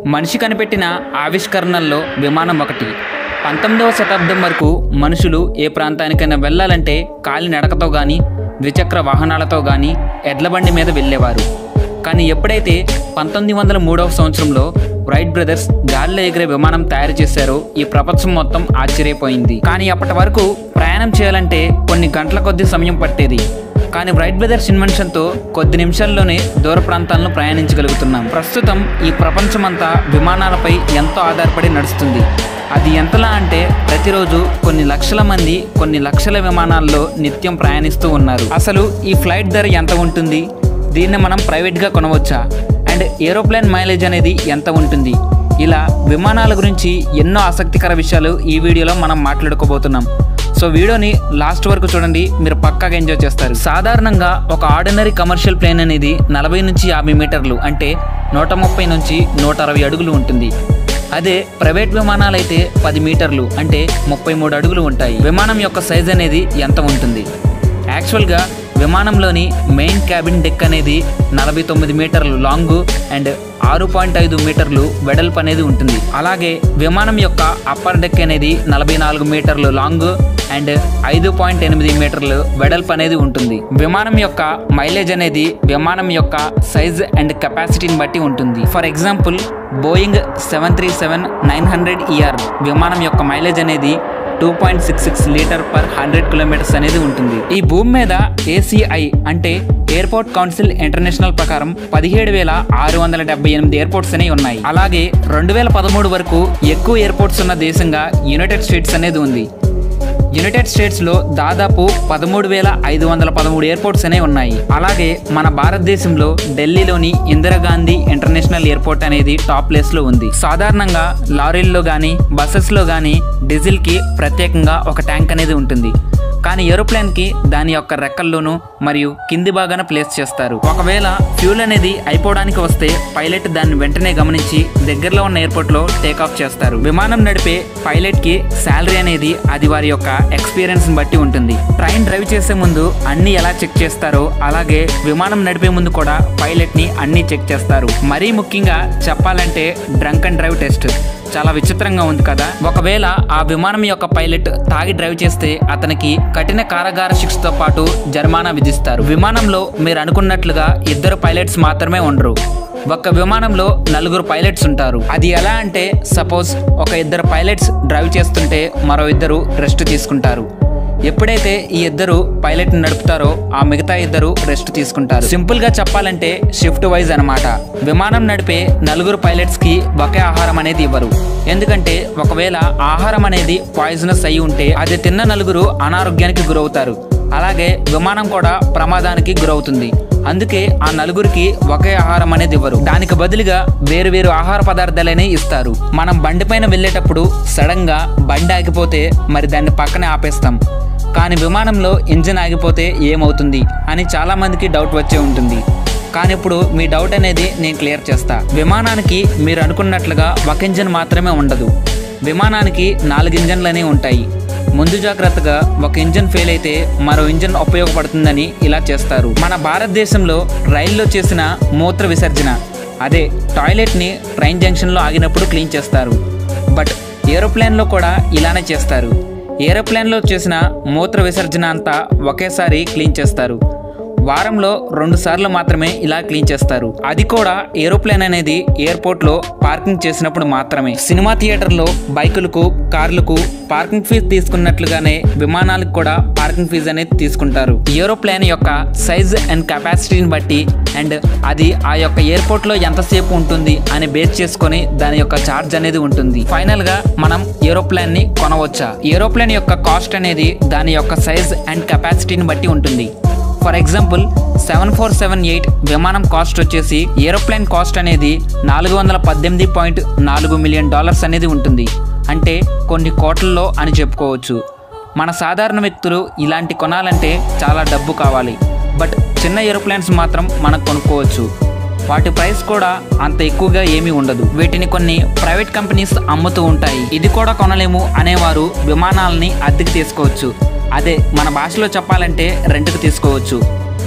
మనిషి కనిపెట్టిన ఆవిష్కరణల్లో విమానం ఒకటి పంతొమ్మిదవ శతాబ్దం వరకు మనుషులు ఏ ప్రాంతానికైనా వెళ్ళాలంటే కాలినడకతో కానీ ద్విచక్ర వాహనాలతో కానీ ఎడ్ల బండి మీద వెళ్ళేవారు కానీ ఎప్పుడైతే పంతొమ్మిది వందల మూడవ సంవత్సరంలో రైట్ బ్రదర్స్ గాలిలో ఎగిరే విమానం తయారు చేశారో ఈ ప్రపంచం మొత్తం ఆశ్చర్యపోయింది కానీ అప్పటి వరకు ప్రయాణం చేయాలంటే కొన్ని గంటల కొద్ది సమయం పట్టేది కానీ రైట్ బ్రదర్స్ ఇన్వెన్షన్తో కొద్ది నిమిషాల్లోనే దూర ప్రాంతాలను ప్రయాణించగలుగుతున్నాం ప్రస్తుతం ఈ ప్రపంచమంతా విమానాలపై ఎంతో ఆధారపడి నడుస్తుంది అది ఎంతలా అంటే ప్రతిరోజు కొన్ని లక్షల మంది కొన్ని లక్షల విమానాల్లో నిత్యం ప్రయాణిస్తూ ఉన్నారు అసలు ఈ ఫ్లైట్ ధర ఎంత ఉంటుంది దీన్ని మనం ప్రైవేట్గా కొనవచ్చా అండ్ ఏరోప్లేన్ మైలేజ్ అనేది ఎంత ఉంటుంది ఇలా విమానాల గురించి ఎన్నో ఆసక్తికర విషయాలు ఈ వీడియోలో మనం మాట్లాడుకోబోతున్నాం సో వీడియోని లాస్ట్ వరకు చూడండి మీరు పక్కాగా ఎంజాయ్ చేస్తారు సాధారణంగా ఒక ఆర్డినరీ కమర్షియల్ ప్లేన్ అనేది నలభై నుంచి యాభై మీటర్లు అంటే నూట ముప్పై నుంచి నూట అరవై అడుగులు ఉంటుంది అదే ప్రైవేట్ విమానాలు అయితే పది మీటర్లు అంటే ముప్పై మూడు అడుగులు ఉంటాయి విమానం యొక్క సైజ్ అనేది ఎంత ఉంటుంది యాక్చువల్గా విమానంలోని మెయిన్ క్యాబిన్ డెక్ అనేది నలభై తొమ్మిది మీటర్లు లాంగ్ అండ్ ఆరు పాయింట్ ఐదు మీటర్లు వెడల్పు అనేది ఉంటుంది అలాగే విమానం యొక్క అప్పర్ డెక్ అనేది నలభై నాలుగు మీటర్లు లాంగ్ అండ్ ఐదు పాయింట్ ఎనిమిది మీటర్లు వెడల్పు అనేది ఉంటుంది విమానం యొక్క మైలేజ్ అనేది విమానం యొక్క సైజ్ అండ్ కెపాసిటీని బట్టి ఉంటుంది for example Boeing seven three seven nine hundred ER విమానం యొక్క మైలేజ్ అనేది two point six six litre per hundred kilometres అనేది ఉంటుంది ఈ భూమి మీద ఏసీఐ అంటే ఎయిర్పోర్ట్ కౌన్సిల్ ఇంటర్నేషనల్ ప్రకారం పదిహేడు వేల ఆరు వందల డెబ్బై ఎనిమిది ఎయిర్పోర్ట్స్ అనేవి ఉన్నాయి అలాగే రెండు వేల పదమూడు వరకు ఎక్కువ ఎయిర్పోర్ట్స్ ఉన్న దేశంగా యునైటెడ్ స్టేట్స్ అనేది ఉంది యునైటెడ్ స్టేట్స్లో దాదాపు పదమూడు వేల ఐదు వందల పదమూడు ఎయిర్పోర్ట్స్ అనేవి ఉన్నాయి అలాగే మన భారతదేశంలో ఢిల్లీలోని ఇందిరాగాంధీ ఇంటర్నేషనల్ ఎయిర్పోర్ట్ అనేది టాప్ ప్లేస్లో ఉంది సాధారణంగా లారీల్లో కానీ బస్సెస్లో కానీ డీజిల్కి ప్రత్యేకంగా ఒక ట్యాంక్ అనేది ఉంటుంది కానీ ఏరోప్లేన్కి దాని యొక్క రెక్కల్లోనూ మరియు కింది భాగాన ప్లేస్ చేస్తారు ఒకవేళ ఫ్యూల్ అనేది అయిపోవడానికి వస్తే పైలట్ దాన్ని వెంటనే గమనించి దగ్గరలో ఉన్న ఎయిర్పోర్ట్లో టేక్ ఆఫ్ చేస్తారు విమానం నడిపే పైలట్కి శాలరీ అనేది అది వారి యొక్క ఎక్స్పీరియన్స్ బట్టి ఉంటుంది ట్రైన్ డ్రైవ్ చేసే ముందు అన్ని ఎలా చెక్ చేస్తారో అలాగే విమానం నడిపే ముందు కూడా పైలట్ ని అన్ని చెక్ చేస్తారు మరీ ముఖ్యంగా చెప్పాలంటే డ్రంక్ అండ్ డ్రైవ్ టెస్ట్ చాలా విచిత్రంగా ఉంది కదా ఒకవేళ ఆ విమానం యొక్క పైలట్ తాగి డ్రైవ్ చేస్తే అతనికి కఠిన కారాగార శిక్షతో పాటు జరిమానా విధిస్తారు విమానంలో మీరు అనుకున్నట్లుగా ఇద్దరు పైలట్స్ మాత్రమే ఉండరు ఒక విమానంలో నలుగురు పైలట్స్ ఉంటారు అది ఎలా అంటే సపోజ్ ఒక ఇద్దరు పైలట్స్ డ్రైవ్ చేస్తుంటే మరో ఇద్దరు రెస్ట్ తీసుకుంటారు ఎప్పుడైతే ఈ ఇద్దరు పైలట్ నడుపుతారో ఆ మిగతా ఇద్దరు రెస్ట్ తీసుకుంటారు సింపుల్ గా చెప్పాలంటే షిఫ్ట్ వైజ్ అన్నమాట విమానం నడిపే నలుగురు పైలట్స్ కి ఒకే ఆహారం అనేది ఇవ్వరు ఎందుకంటే ఒకవేళ ఆహారం అనేది పాయిజనస్ అయి ఉంటే అది తిన్న నలుగురు అనారోగ్యానికి గురవుతారు అలాగే విమానం కూడా ప్రమాదానికి గురవుతుంది అందుకే ఆ నలుగురికి ఒకే ఆహారం అనేది ఇవ్వరు దానికి బదులుగా వేరు వేరు ఆహార పదార్థాలనే ఇస్తారు మనం బండి పైన వెళ్ళేటప్పుడు సడన్ గా బండి ఆగిపోతే మరి దాన్ని పక్కనే ఆపేస్తాం కానీ విమానంలో ఇంజిన్ ఆగిపోతే ఏమవుతుంది అని చాలా మందికి డౌట్ వచ్చే ఉంటుంది కానీ ఇప్పుడు మీ డౌట్ అనేది నేను క్లియర్ చేస్తా విమానానికి మీరు అనుకున్నట్లుగా ఒక ఇంజిన్ మాత్రమే ఉండదు విమానానికి నాలుగు ఇంజన్లనే ఉంటాయి ముందు జాగ్రత్తగా ఒక ఇంజన్ ఫెయిల్ అయితే మరో ఇంజన్ ఉపయోగపడుతుందని ఇలా చేస్తారు మన భారతదేశంలో రైల్లో చేసిన మూత్ర విసర్జన అదే టాయిలెట్ని ట్రైన్ జంక్షన్లో ఆగినప్పుడు క్లీన్ చేస్తారు బట్ ఏరోప్లేన్లో కూడా ఇలానే చేస్తారు ఏరోప్లేన్లో చేసిన మూత్ర విసర్జన అంతా ఒకేసారి క్లీన్ చేస్తారు వారంలో రెండు సార్లు మాత్రమే ఇలా క్లీన్ చేస్తారు అది కూడా ఏరోప్లేన్ అనేది ఎయిర్పోర్ట్ లో పార్కింగ్ చేసినప్పుడు మాత్రమే సినిమా థియేటర్లో బైకులకు కార్లకు పార్కింగ్ ఫీజు తీసుకున్నట్లుగానే విమానాలకు కూడా పార్కింగ్ ఫీజు అనేది తీసుకుంటారు ఏరోప్లేన్ యొక్క సైజ్ అండ్ కెపాసిటీని బట్టి అండ్ అది ఆ యొక్క ఎయిర్పోర్ట్ లో ఎంతసేపు ఉంటుంది అని బేస్ చేసుకొని దాని యొక్క ఛార్జ్ అనేది ఉంటుంది ఫైనల్ గా మనం ఏరోప్లేన్ ని కొనవచ్చా ఏరోప్లేన్ యొక్క కాస్ట్ అనేది దాని యొక్క సైజ్ అండ్ కెపాసిటీని బట్టి ఉంటుంది for example seven four seven eight విమానం కాస్ట్ వచ్చేసి ఏరోప్లేన్ కాస్ట్ అనేది నాలుగు వందల పద్దెనిమిది పాయింట్ నాలుగు మిలియన్ డాలర్స్ అనేది ఉంటుంది అంటే కొన్ని కోట్లలో అని చెప్పుకోవచ్చు మన సాధారణ వ్యక్తులు ఇలాంటి కొనాలంటే చాలా డబ్బు కావాలి బట్ చిన్న ఏరోప్లేన్స్ మాత్రం మనం కొనుక్కోవచ్చు వాటి ప్రైస్ కూడా అంత ఎక్కువగా ఏమీ ఉండదు వీటిని కొన్ని ప్రైవేట్ కంపెనీస్ అమ్ముతూ ఉంటాయి ఇది కూడా కొనలేము అనేవారు విమానాలని అద్దెకి తీసుకోవచ్చు అదే మన భాషలో చెప్పాలంటే రెంట్కి తీసుకోవచ్చు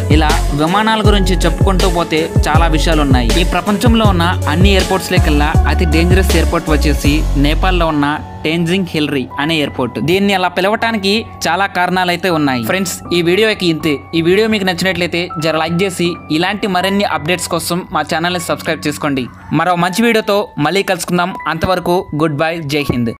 ఇలా విమానాల గురించి చెప్పుకుంటూ పోతే చాలా విషయాలు ఉన్నాయి ఈ ప్రపంచంలో ఉన్న అన్ని ఎయిర్పోర్ట్స్ కల్లా అతి డేంజరస్ ఎయిర్పోర్ట్ వచ్చేసి నేపాల్లో ఉన్న టెంజింగ్ హిల్రీ అనే ఎయిర్పోర్ట్ దీన్ని అలా పిలవటానికి చాలా కారణాలు అయితే ఉన్నాయి ఫ్రెండ్స్ ఈ వీడియోకి ఇంతే ఈ వీడియో మీకు నచ్చినట్లయితే జర లైక్ చేసి ఇలాంటి మరిన్ని అప్డేట్స్ కోసం మా ఛానల్ని సబ్స్క్రైబ్ చేసుకోండి మరో మంచి వీడియోతో మళ్ళీ కలుసుకుందాం అంతవరకు గుడ్ బై జై హింద్